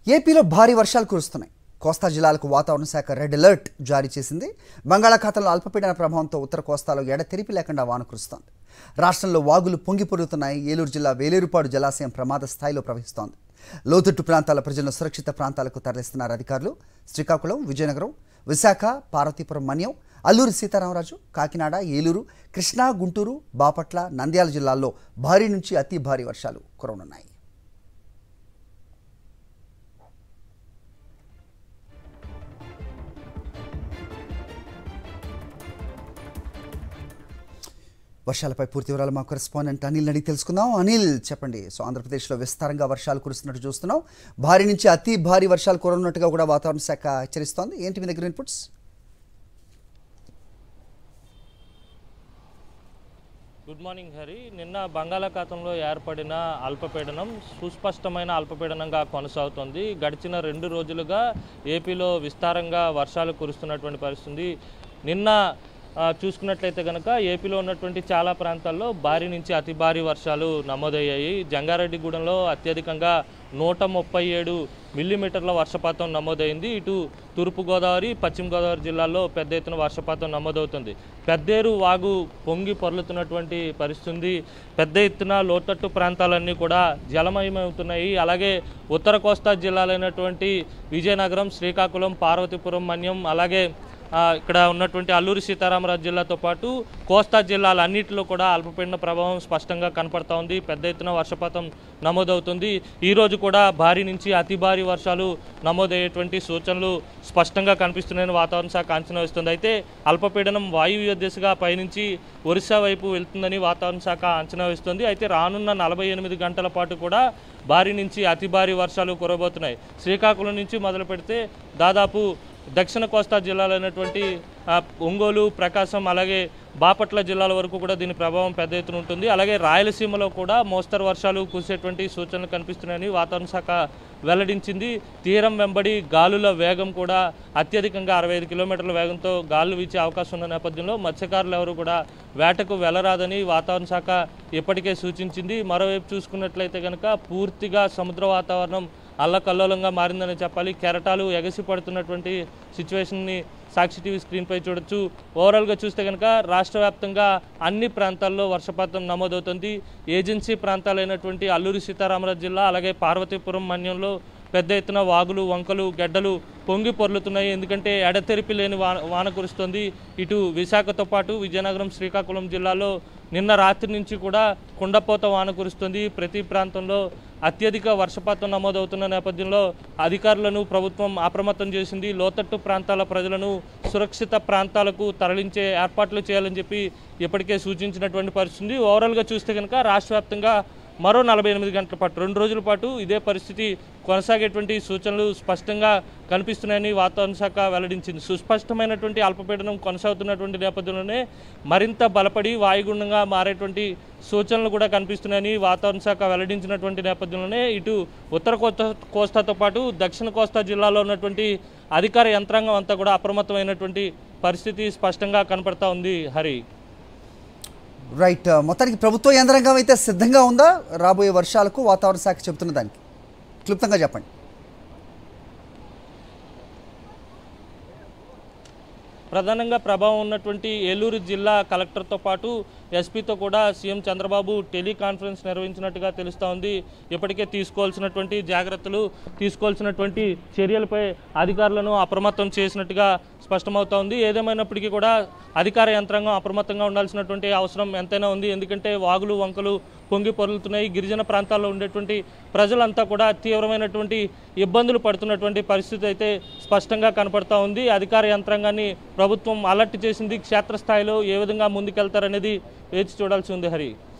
ఏపీలో భారీ వర్షాలు కురుస్తున్నాయి కోస్తా జిల్లాలకు వాతావరణ శాఖ రెడ్ అలర్ట్ జారీ చేసింది బంగాళాఖాతంలో అల్పపీడన ప్రభావంతో ఉత్తర కోస్తాలో ఎడతెరిపి లేకుండా వాన కురుస్తోంది రాష్ట్రంలో వాగులు పొంగి పొరుగుతున్నాయి ఏలూరు జిల్లా వేలేరుపాడు జలాశయం ప్రమాద స్థాయిలో ప్రవహిస్తోంది లోతట్టు ప్రాంతాల ప్రజలను సురక్షిత ప్రాంతాలకు తరలిస్తున్నారు అధికారులు శ్రీకాకుళం విజయనగరం విశాఖ పార్వతీపురం మన్యం అల్లూరి సీతారామరాజు కాకినాడ ఏలూరు కృష్ణా గుంటూరు బాపట్ల నంద్యాల జిల్లాల్లో భారీ నుంచి అతి భారీ వర్షాలు కురవనున్నాయి వర్షాలపై పూర్తి వివరాలు మా కరెస్పాండెంట్ అనిల్ అడిగి తెలుసుకుందాం అనిల్ చెప్పండి సో ఆంధ్రప్రదేశ్లో విస్తారంగా వర్షాలు కురుస్తున్నట్టు చూస్తున్నాం భారీ నుంచి అతి భారీ వర్షాలు కురవనున్నట్టుగా కూడా వాతావరణ శాఖ హెచ్చరిస్తోంది ఏంటి మీ దగ్గర ఇన్పుట్స్ గుడ్ మార్నింగ్ హరి నిన్న బంగాళాఖాతంలో ఏర్పడిన అల్పపీడనం సుస్పష్టమైన అల్పపీడనంగా కొనసాగుతోంది గడిచిన రెండు రోజులుగా ఏపీలో విస్తారంగా వర్షాలు కురుస్తున్నటువంటి పరిస్థితి నిన్న ఆ, చూసుకున్నట్లయితే కనుక ఏపీలో ఉన్నటువంటి చాలా ప్రాంతాల్లో భారీ నుంచి అతి భారీ వర్షాలు నమోదయ్యాయి జంగారెడ్డిగూడెంలో అత్యధికంగా నూట ముప్పై ఏడు మిల్లీమీటర్ల వర్షపాతం నమోదైంది ఇటు తూర్పుగోదావరి పశ్చిమ గోదావరి జిల్లాల్లో పెద్ద ఎత్తున వర్షపాతం నమోదవుతుంది పెద్దేరు వాగు పొంగి పొర్లుతున్నటువంటి పరిస్థితి ఉంది. పెద్ద ఎత్తున లోతట్టు ప్రాంతాలన్నీ కూడా జలమయమవుతున్నాయి అలాగే ఉత్తర కోస్తా జిల్లాలైనటువంటి విజయనగరం శ్రీకాకుళం పార్వతీపురం మన్యం అలాగే ఆ, ఇక్కడ ఉన్నటువంటి అల్లూరి సీతారామరాజు జిల్లాతో పాటు కోస్తా జిల్లాలన్నింటిలో కూడా అల్పపీడన ప్రభావం స్పష్టంగా కనపడతా ఉంది పెద్ద ఎత్తున వర్షపాతం నమోదవుతుంది ఈ రోజు కూడా భారీ నుంచి అతి భారీ వర్షాలు నమోదయ్యేటువంటి సూచనలు స్పష్టంగా కనిపిస్తున్నాయని వాతావరణ శాఖ అంచనా వేస్తుంది అయితే అల్పపీడనం వాయువ్య దిశగా పయనించి ఒరిస్సా వైపు వెళ్తుందని వాతావరణ శాఖ అంచనా వేస్తుంది అయితే రానున్న నలభై ఎనిమిది గంటల పాటు కూడా భారీ నుంచి అతి భారీ వర్షాలు కురవబోతున్నాయి శ్రీకాకుళం నుంచి మొదలు పెడితే దాదాపు దక్షిణ కోస్తా జిల్లాలైనటువంటి ఆ, ఒంగోలు ప్రకాశం అలాగే బాపట్ల జిల్లాల వరకు కూడా దీని ప్రభావం పెద్ద ఎత్తున ఉంటుంది అలాగే రాయలసీమలో కూడా మోస్తరు వర్షాలు కురిసేటువంటి సూచనలు కనిపిస్తున్నాయని వాతావరణ శాఖ వెల్లడించింది తీరం వెంబడి గాలుల వేగం కూడా అత్యధికంగా అరవై ఐదు కిలోమీటర్ల వేగంతో గాలులు వీచే అవకాశం ఉన్న నేపథ్యంలో మత్స్యకారులు ఎవరు కూడా వేటకు వెళ్ళరాదని వాతావరణ శాఖ ఇప్పటికే సూచించింది మరోవైపు చూసుకున్నట్లయితే కనుక పూర్తిగా సముద్ర వాతావరణం అల్లకల్లోలంగా మారిందని చెప్పాలి కెరటాలు ఎగసి పడుతున్నటువంటి సిచ్యువేషన్ని సాక్షి టీవీ స్క్రీన్పై చూడొచ్చు ఓవరాల్గా చూస్తే కనుక రాష్ట్ర వ్యాప్తంగా అన్ని ప్రాంతాల్లో వర్షపాతం నమోదవుతుంది ఏజెన్సీ ప్రాంతాలైనటువంటి అల్లూరి సీతారామరాజు జిల్లా అలాగే పార్వతీపురం మన్యంలో పెద్ద ఎత్తున వాగులు వంకలు గడ్డలు పొంగి పొర్లుతున్నాయి ఎందుకంటే ఎడతెరిపి లేని వాన వాన కురుస్తుంది ఇటు విశాఖతో పాటు విజయనగరం శ్రీకాకుళం జిల్లాలో నిన్న రాత్రి నుంచి కూడా కుండపోత వాన కురుస్తుంది ప్రతి ప్రాంతంలో అత్యధిక వర్షపాతం నమోదవుతున్న నేపథ్యంలో అధికారులను ప్రభుత్వం అప్రమత్తం చేసింది లోతట్టు ప్రాంతాల ప్రజలను సురక్షిత ప్రాంతాలకు తరలించే ఏర్పాట్లు చేయాలని చెప్పి ఇప్పటికే సూచించినటువంటి పరిస్థితి ఓవరాల్గా చూస్తే కనుక రాష్ట్ర వ్యాప్తంగా మరో నలభై ఎనిమిది గంటల పాటు రెండు రోజుల పాటు ఇదే పరిస్థితి కొనసాగేటువంటి సూచనలు స్పష్టంగా కనిపిస్తున్నాయని వాతావరణ శాఖ వెల్లడించింది సుస్పష్టమైనటువంటి అల్పపీడనం కొనసాగుతున్నటువంటి నేపథ్యంలోనే మరింత బలపడి వాయుగుండంగా మారేటువంటి సూచనలు కూడా కనిపిస్తున్నాయని వాతావరణ శాఖ వెల్లడించినటువంటి నేపథ్యంలోనే ఇటు ఉత్తర కోస్తా కోస్తాతో పాటు దక్షిణ కోస్తా జిల్లాలో ఉన్నటువంటి అధికార యంత్రాంగం అంతా కూడా అప్రమత్తమైనటువంటి పరిస్థితి స్పష్టంగా కనపడతా ఉంది హరి రైట్ మొత్తానికి ప్రభుత్వ యంత్రాంగం అయితే సిద్ధంగా ఉందా రాబోయే వర్షాలకు వాతావరణ శాఖ చెబుతున్న దానికి క్లుప్తంగా చెప్పండి ప్రధానంగా ప్రభావం ఉన్నటువంటి ఏలూరు జిల్లా కలెక్టర్తో పాటు ఎస్పీతో కూడా సీఎం చంద్రబాబు టెలికాన్ఫరెన్స్ నిర్వహించినట్టుగా తెలుస్తూ ఉంది ఇప్పటికే తీసుకోవాల్సినటువంటి జాగ్రత్తలు తీసుకోవాల్సినటువంటి చర్యలపై అధికారులను అప్రమత్తం చేసినట్టుగా స్పష్టమవుతా ఉంది ఏదేమైనప్పటికీ కూడా అధికార యంత్రాంగం అప్రమత్తంగా ఉండాల్సినటువంటి అవసరం ఎంతైనా ఉంది ఎందుకంటే వాగులు వంకలు పొంగి పొరులుతున్నాయి గిరిజన ప్రాంతాల్లో ఉండేటువంటి ప్రజలంతా కూడా తీవ్రమైనటువంటి ఇబ్బందులు పడుతున్నటువంటి పరిస్థితి అయితే స్పష్టంగా కనపడతా ఉంది అధికార యంత్రాంగాన్ని ప్రభుత్వం అలర్ట్ చేసింది క్షేత్రస్థాయిలో ఏ విధంగా ముందుకెళ్తారనేది వేచి చూడాల్సి ఉంది హరి